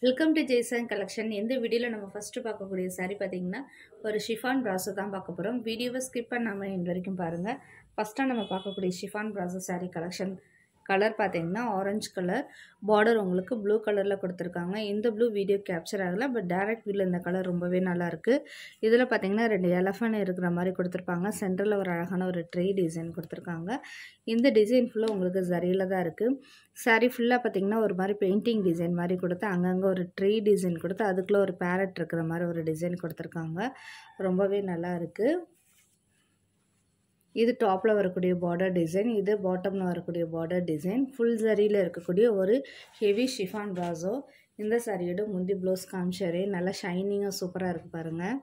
welcome to Jaison collection இந்த வீடியோவில் நம்ம ஃபஸ்ட்டு பார்க்கக்கூடிய saree பார்த்தீங்கன்னா ஒரு ஷிஃபான் ப்ராஸோ தான் பார்க்க போகிறோம் வீடியோவை ஸ்கிப் பண்ணாமல் இந்த வரைக்கும் பாருங்கள் ஃபஸ்ட்டாக நம்ம பார்க்கக்கூடிய chiffon brasso saree collection colour பார்த்தீங்கன்னா ஆரஞ்சு கலர் பார்டர் உங்களுக்கு ப்ளூ கலரில் கொடுத்துருக்காங்க இந்த ப்ளூ வீடியோ கேப்சர் ஆகலை பட் டேரக்ட் வியூவில் இந்த கலர் ரொம்பவே நல்லா இருக்குது இதில் பார்த்தீங்கன்னா ரெண்டு எலஃபன் இருக்கிற மாதிரி கொடுத்துருப்பாங்க சென்டரில் ஒரு அழகான ஒரு ட்ரே டிசைன் கொடுத்துருக்காங்க இந்த டிசைன் ஃபுல்லாக உங்களுக்கு சரியில் தான் இருக்குது saree ஃபுல்லாக பார்த்தீங்கன்னா ஒரு மாதிரி பெயிண்டிங் டிசைன் மாதிரி கொடுத்து அங்கங்கே ஒரு ட்ரீ டிசைன் கொடுத்து அதுக்குள்ளே ஒரு பேரட் இருக்கிற மாதிரி ஒரு டிசைன் கொடுத்துருக்காங்க ரொம்பவே நல்லா இருக்குது இது டாப்பில் வரக்கூடிய பார்டர் டிசைன் இது பாட்டமில் வரக்கூடிய பார்டர் டிசைன் ஃபுல் சரியில் இருக்கக்கூடிய ஒரு ஹெவி ஷிஃபான் ப்ராசோ இந்த சாரியோட முந்தி ப்ளவுஸ் காமிச்சாரு நல்லா ஷைனிங்காக சூப்பராக இருக்குது பாருங்கள்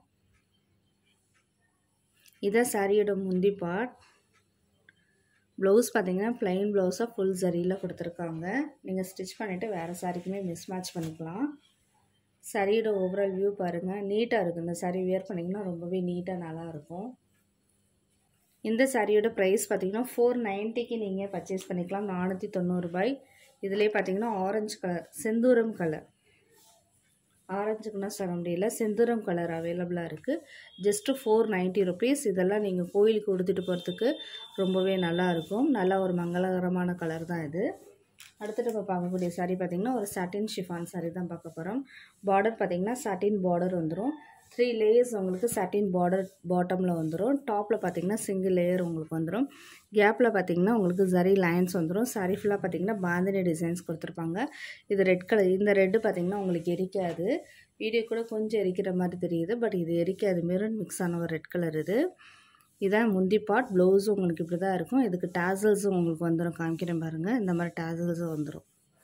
இதான் சாரியோட முந்தி பார்ட் ப்ளவுஸ் பார்த்தீங்கன்னா ப்ளைன் ப்ளவுஸாக ஃபுல் சரியில் கொடுத்துருக்காங்க நீங்கள் ஸ்டிச் பண்ணிவிட்டு வேறு சாரிக்குமே மிஸ் மேட்ச் பண்ணிக்கலாம் சரியோட ஓவரால் வியூ பாருங்கள் நீட்டாக இருக்குது இந்த சாரீ வியர் பண்ணிங்கன்னா ரொம்பவே நீட்டாக நல்லாயிருக்கும் இந்த சாரியோட ப்ரைஸ் பார்த்தீங்கன்னா ஃபோர் நைன்ட்டிக்கு நீங்கள் பர்ச்சேஸ் பண்ணிக்கலாம் நானூற்றி தொண்ணூறுபாய் இதிலே பார்த்தீங்கன்னா ஆரஞ்சு கலர் செந்தூரம் கலர் ஆரஞ்சுக்குன்னா சொல்ல முடியல செந்தூரம் கலர் அவைலபிளாக இருக்குது ஜஸ்ட்டு ஃபோர் நைன்ட்டி ருபீஸ் இதெல்லாம் நீங்கள் கோயிலுக்கு கொடுத்துட்டு போகிறதுக்கு ரொம்பவே நல்லாயிருக்கும் நல்லா ஒரு மங்களகரமான கலர் தான் இது அடுத்து நம்ம பார்க்கக்கூடிய சாரீ பார்த்திங்கன்னா ஒரு சாட்டின் ஷிஃபான் சாரீ தான் பார்க்க போகிறோம் பார்டர் பார்த்திங்கன்னா சாட்டின் பார்டர் வந்துடும் த்ரீ லேயர்ஸ் உங்களுக்கு சாட்டின் பார்டர் பாட்டமில் வந்துடும் டாப்பில் பார்த்தீங்கன்னா சிங்கிள் லேயர் உங்களுக்கு வந்துடும் கேப்பில் பார்த்தீங்கன்னா உங்களுக்கு ஜரி லைன்ஸ் வந்துடும் சாரி ஃபுல்லாக பார்த்தீங்கன்னா பாந்தினி டிசைன்ஸ் கொடுத்துருப்பாங்க இது ரெட் கலர் இந்த ரெட்டு பார்த்தீங்கன்னா உங்களுக்கு எரிக்காது வீடியோ கூட கொஞ்சம் எரிக்கிற மாதிரி தெரியுது பட் இது எரிக்காது மெரூன் மிக்ஸ் ஆன ஒரு ரெட் கலர் இது இதான் முந்தி பார்ட் ப்ளவுஸும் உங்களுக்கு இப்படி தான் இருக்கும் இதுக்கு டேசல்ஸும் உங்களுக்கு வந்துடும் காமிக்கிறேன் பாருங்கள் இந்த மாதிரி டேசல்ஸும் வந்துடும்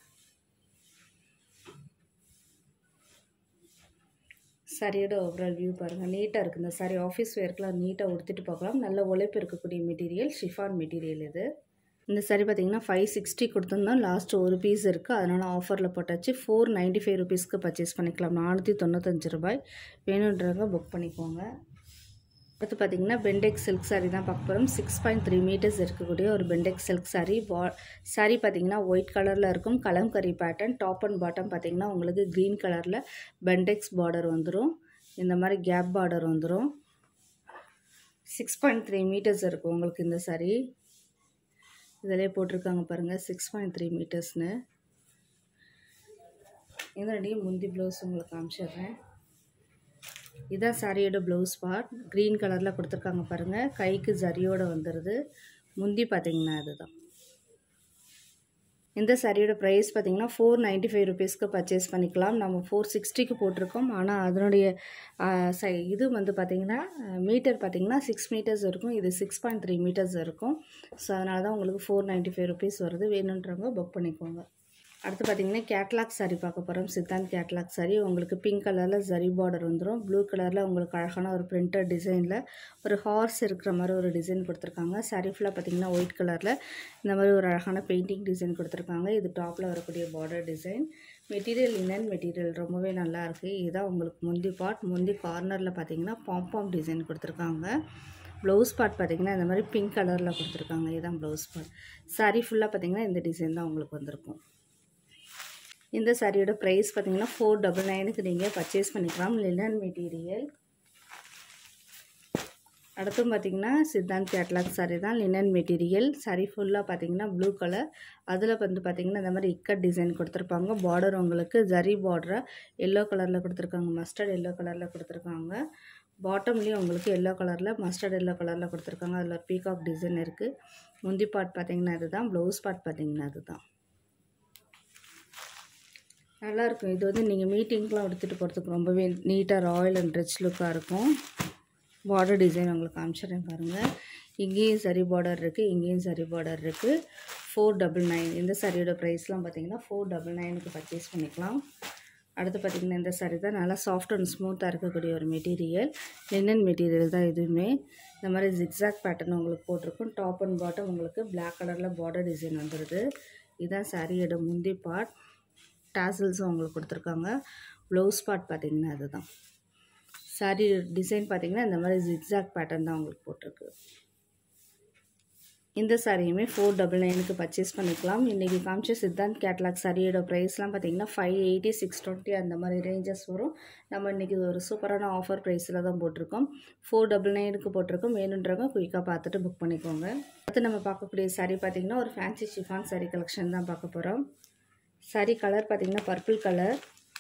சாரியோட ஓவரால் வியூ பாருங்கள் நீட்டாக இருக்குது இந்த சாரி ஆஃபீஸ் வேர்க்கெலாம் நீட்டாக உடுத்திட்டு பார்க்கலாம் நல்ல உழைப்பு இருக்கக்கூடிய மெட்டீரியல் ஷிஃபான் மெட்டீரியல் இது இந்த சாரி பார்த்தீங்கன்னா ஃபைவ் சிக்ஸ்டி கொடுத்துருந்தோம் லாஸ்ட் ஒரு பீஸ் இருக்குது அதனால் ஆஃபரில் போட்டாச்சு ஃபோர் நைன்ட்டி ஃபைவ் ருபீஸ்க்கு பர்ச்சேஸ் பண்ணிக்கலாம் நானூற்றி தொண்ணூத்தஞ்சு ரூபாய் வேணுன்றவங்க புக் பண்ணிக்கோங்க அடுத்து பார்த்தீங்கன்னா பெண்டெக்ஸ் சில்க் சாரீ தான் பார்க்க போகிறோம் சிக்ஸ் பாயிண்ட் த்ரீ மீட்டர்ஸ் இருக்கக்கூடிய ஒரு பெண்டெக்ஸ் சில்க் சாரீ பா சாரீ பார்த்தீங்கன்னா ஒயிட் கலரில் இருக்கும் kalamkari pattern top and bottom பார்த்தீங்கன்னா உங்களுக்கு க்ரீன் கலரில் பெண்டெக்ஸ் பார்டர் வந்துடும் இந்த மாதிரி கேப் பார்டர் வந்துடும் சிக்ஸ் பாயிண்ட் த்ரீ மீட்டர்ஸ் இருக்கும் உங்களுக்கு இந்த சாரீ இதிலே போட்டிருக்காங்க பாருங்கள் சிக்ஸ் பாயிண்ட் த்ரீ மீட்டர்ஸ்னு இதனுடைய முந்தி ப்ளவுஸ் உங்களுக்கு காமிச்சிடுறேன் இதான் சாரியோட ப்ளவுஸ் பார்ட் க்ரீன் கலரில் கொடுத்துருக்காங்க பாருங்கள் கைக்கு ஜரியோடு வந்துடுது முந்தி பார்த்தீங்கன்னா அதுதான் இந்த சாரியோட ப்ரைஸ் பார்த்தீங்கன்னா ஃபோர் நைன்ட்டி ஃபைவ் ருபீஸ்க்கு பர்ச்சேஸ் பண்ணிக்கலாம் நம்ம ஃபோர் சிக்ஸ்டிக்கு போட்டிருக்கோம் ஆனால் அதனுடைய சை இது வந்து பார்த்திங்கன்னா மீட்டர் பார்த்திங்கன்னா சிக்ஸ் மீட்டர்ஸ் இருக்கும் இது சிக்ஸ் பாயிண்ட் த்ரீ மீட்டர்ஸ் இருக்கும் ஸோ அதனால தான் உங்களுக்கு ஃபோர் நைன்ட்டி ஃபைவ் ருபீஸ் வருது வேணுன்றவங்க புக் பண்ணிக்கோங்க அடுத்து பார்த்தீங்கன்னா கேட்லாக் சாரீ பார்க்க போகிறோம் சித்தாந்த் கேட்லாக் சாரீ உங்களுக்கு பிங்க் கலரில் ஜரி பார்டர் வந்துடும் ப்ளூ கலரில் உங்களுக்கு அழகான ஒரு பிரிண்டட் டிசைனில் ஒரு ஹார்ஸ் இருக்கிற மாதிரி ஒரு டிசைன் கொடுத்துருக்காங்க சாரீ ஃபுல்லாக பார்த்தீங்கன்னா ஒயிட் கலரில் இந்த மாதிரி ஒரு அழகான பெயிண்டிங் டிசைன் கொடுத்துருக்காங்க இது டாப்பில் வரக்கூடிய பார்டர் டிசைன் மெட்டீரியல் இன்னன் மெட்டீரியல் ரொம்பவே நல்லா இருக்குது இதுதான் உங்களுக்கு முந்தி பார்ட் முந்தி கார்னரில் பார்த்தீங்கன்னா பாம்பாம் டிசைன் கொடுத்துருக்காங்க ப்ளவுஸ் பார்ட் பார்த்திங்கன்னா இந்த மாதிரி பிங்க் கலரில் கொடுத்துருக்காங்க இதுதான் ப்ளவுஸ் பார்ட் சாரீ ஃபுல்லாக பார்த்திங்கன்னா இந்த டிசைன் தான் உங்களுக்கு வந்திருக்கும் இந்த சாரியோட ப்ரைஸ் பார்த்தீங்கன்னா ஃபோர் டபுள் நைனுக்கு நீங்கள் பர்ச்சேஸ் பண்ணிக்கலாம் லினன் மெட்டீரியல் அடுத்தும் பார்த்தீங்கன்னா சித்தாந்த் கேட்லாக் சாரி தான் லினன் மெட்டீரியல் சாரி ஃபுல்லாக பார்த்தீங்கன்னா ப்ளூ கலர் அதில் வந்து பார்த்தீங்கன்னா இந்த மாதிரி இக்கட் டிசைன் கொடுத்துருப்பாங்க பார்டர் உங்களுக்கு ஜரி பார்டரை எல்லோ கலரில் கொடுத்துருக்காங்க மஸ்டர்ட் எல்லோ கலரில் கொடுத்துருக்காங்க பாட்டம்லேயும் உங்களுக்கு எல்லோ கலரில் மஸ்டர்ட் எல்லோ கலரில் கொடுத்துருக்காங்க அதில் பீகாக் டிசைன் இருக்குது முந்தி பார்ட் பார்த்தீங்கன்னா இதுதான் ப்ளவுஸ் பார்ட் பார்த்தீங்கன்னா அதுதான் நல்லாயிருக்கும் இது வந்து நீங்கள் மீட்டிங்க்கெலாம் எடுத்துகிட்டு போகிறதுக்கு ரொம்பவே நீட்டாக ராயல் அண்ட் ரிச் லுக்காக இருக்கும் பார்டர் டிசைன் உங்களுக்கு காமிச்சிடுறேன் பாருங்கள் இங்கேயும் சரி பார்டர் இருக்குது இங்கேயும் சரி பார்டர் இருக்குது ஃபோர் டபுள் நைன் இந்த சாரியோட ப்ரைஸ்லாம் பார்த்தீங்கன்னா ஃபோர் டபுள் நைனுக்கு பர்ச்சேஸ் பண்ணிக்கலாம் அடுத்து பார்த்திங்கன்னா இந்த சாரி தான் நல்லா சாஃப்ட் அண்ட் ஸ்மூத்தாக இருக்கக்கூடிய ஒரு மெட்டீரியல் லினன் மெட்டீரியல் தான் இதுவுமே இந்த மாதிரி ஜிக்ஸாக் பேட்டர்ன் உங்களுக்கு போட்டிருக்கும் டாப் அண்ட் பாட்டம் உங்களுக்கு பிளாக் கலரில் பார்டர் டிசைன் வந்துடுது இதுதான் சாரியோட முந்தி பார்ட் டாசல்ஸும் உங்களுக்கு கொடுத்துருக்காங்க ப்ளவுஸ் பார்ட் பார்த்திங்கன்னா அதுதான் சாரி டிசைன் பார்த்திங்கன்னா இந்த மாதிரி ஜிக்ஸாக் பேட்டர்ன் தான் உங்களுக்கு போட்டிருக்கு இந்த சாரியுமே ஃபோர் டபுள் நைனுக்கு பர்ச்சேஸ் பண்ணிக்கலாம் இன்றைக்கி காமிச்ச சித்தாந்த் கேட்லாக் சாரியோட ப்ரைஸ்லாம் பார்த்தீங்கன்னா ஃபைவ் எயிட்டி சிக்ஸ் டுவெண்ட்டி அந்த மாதிரி ரேஞ்சஸ் வரும் நம்ம இன்றைக்கி ஒரு சூப்பரான ஆஃபர் ப்ரைஸில் தான் போட்டிருக்கோம் ஃபோர் டபுள் நைனுக்கு போட்டிருக்கோம் வேணுன்றவங்க குயிக்காக பார்த்துட்டு புக் பண்ணிக்கோங்க அடுத்து நம்ம பார்க்கக்கூடிய சாரி பார்த்திங்கன்னா ஒரு ஃபேன்சி ஷிஃபான் சாரி கலெக்ஷன் தான் பார்க்க போகிறோம் சாரி கலர் பார்த்திங்கன்னா பர்பிள் கலர்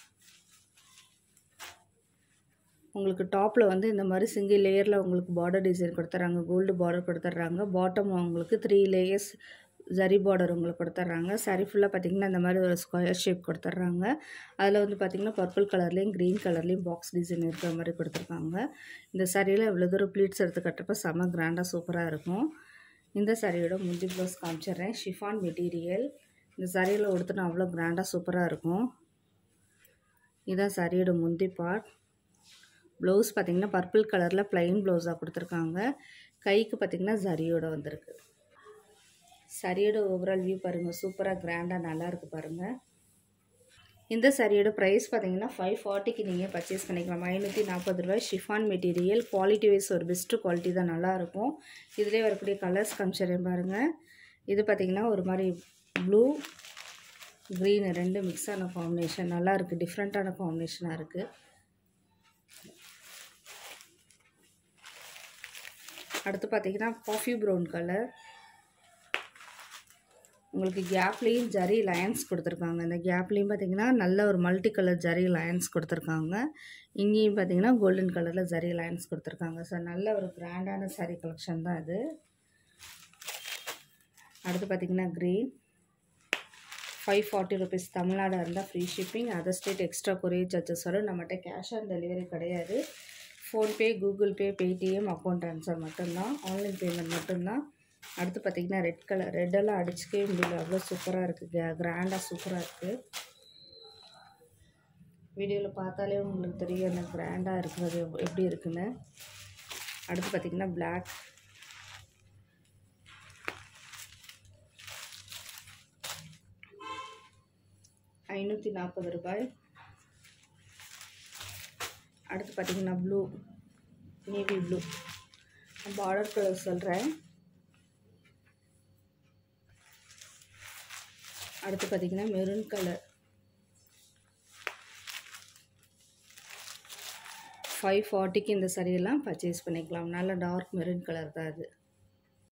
உங்களுக்கு டாப்பில் வந்து இந்த மாதிரி சிங்கிள் லேயரில் உங்களுக்கு பார்டர் டிசைன் கொடுத்துட்றாங்க கோல்டு பார்டர் கொடுத்துட்றாங்க பாட்டம் உங்களுக்கு த்ரீ லேயர்ஸ் ஜரி பார்டர் உங்களுக்கு கொடுத்துட்றாங்க சாரி ஃபுல்லாக பார்த்திங்கன்னா இந்த மாதிரி ஒரு ஸ்கொயர் ஷேப் கொடுத்துட்றாங்க அதில் வந்து பார்த்திங்கன்னா பர்பிள் கலர்லேயும் க்ரீன் கலர்லேயும் பாக்ஸ் டிசைன் இருக்கிற மாதிரி கொடுத்துருக்காங்க இந்த சாரியில் இவ்வளோ தூரம் ப்ளீட்ஸ் எடுத்து கட்டுறப்ப செம்ம கிராண்டாக சூப்பராக இருக்கும் இந்த சாரியோட முந்தி ப்ளவுஸ் காமிச்சிடுறேன் ஷிஃபான் மெட்டீரியல் இந்த சாரியில் உடுத்தினா அவ்வளோ கிராண்டாக சூப்பராக இருக்கும் இதுதான் சாரியோட முந்தி பார்ட் ப்ளவுஸ் பார்த்திங்கன்னா பர்பிள் கலரில் ப்ளைன் ப்ளவுஸாக கொடுத்துருக்காங்க கைக்கு பார்த்திங்கன்னா ஜரியோட வந்திருக்கு சரியோட ஓவரால் வியூ பாருங்கள் சூப்பராக கிராண்டாக நல்லாயிருக்கு பாருங்கள் இந்த சாரியோட ப்ரைஸ் பார்த்தீங்கன்னா ஃபைவ் ஃபார்ட்டிக்கு நீங்கள் பர்ச்சேஸ் பண்ணிக்கலாம் ஐநூற்றி நாற்பது ரூபாய் ஷிஃபான் மெட்டீரியல் குவாலிட்டி வைஸ் ஒரு பெஸ்ட்டு குவாலிட்டி தான் நல்லாயிருக்கும் இதிலே வரக்கூடிய கலர்ஸ் காமிச்சிடறேன் பாருங்கள் இது பார்த்திங்கன்னா ஒரு மாதிரி ப்ளூ க்ரீன் ரெண்டு மிக்ஸ் ஆன காம்பினேஷன் நல்லாயிருக்கு டிஃப்ரெண்ட்டான காம்பினேஷனாக இருக்குது அடுத்து பார்த்தீங்கன்னா காஃபி ப்ரௌன் கலர் உங்களுக்கு கேப்லேயும் ஜரி லயன்ஸ் கொடுத்துருக்காங்க இந்த கேப்லேயும் பார்த்தீங்கன்னா நல்ல ஒரு மல்டி கலர் ஜரி லயன்ஸ் கொடுத்துருக்காங்க இங்கேயும் பார்த்தீங்கன்னா கோல்டன் கலரில் ஜரி லயன்ஸ் கொடுத்துருக்காங்க ஸோ நல்ல ஒரு கிராண்டான சாரீ கலெக்ஷன் தான் இது அடுத்து பார்த்தீங்கன்னா green five forty rupees Tamil Nadu இருந்தால் free shipping other state extra courier charges வரும் நம்மகிட்ட கேஷ் ஆன் டெலிவரி கிடையாது PhonePe Google Pay Paytm account transfer மட்டும்தான் ஆன்லைன் பேமெண்ட் மட்டும்தான் அடுத்து பார்த்திங்கன்னா ரெட் கலர் ரெட்டெல்லாம் அடிச்சுக்கவே முடியல அவ்வளோ சூப்பராக இருக்குது கிராண்டாக சூப்பராக இருக்குது வீடியோவில் பார்த்தாலே உங்களுக்கு தெரியும் அந்த கிராண்டாக இருக்கிறது எப்படி இருக்குன்னு அடுத்து பார்த்திங்கன்னா பிளாக் ஐநூற்றி நாற்பது ரூபாய் அடுத்து பார்த்திங்கன்னா blue navy blue border colour சொல்கிறேன் அடுத்து பார்த்திங்கன்னா மெரூன் கலர் ஃபைவ் ஃபார்ட்டிக்கு இந்த சரியெல்லாம் பர்ச்சேஸ் பண்ணிக்கலாம் நல்ல டார்க் மெரூன் கலர் தான் அது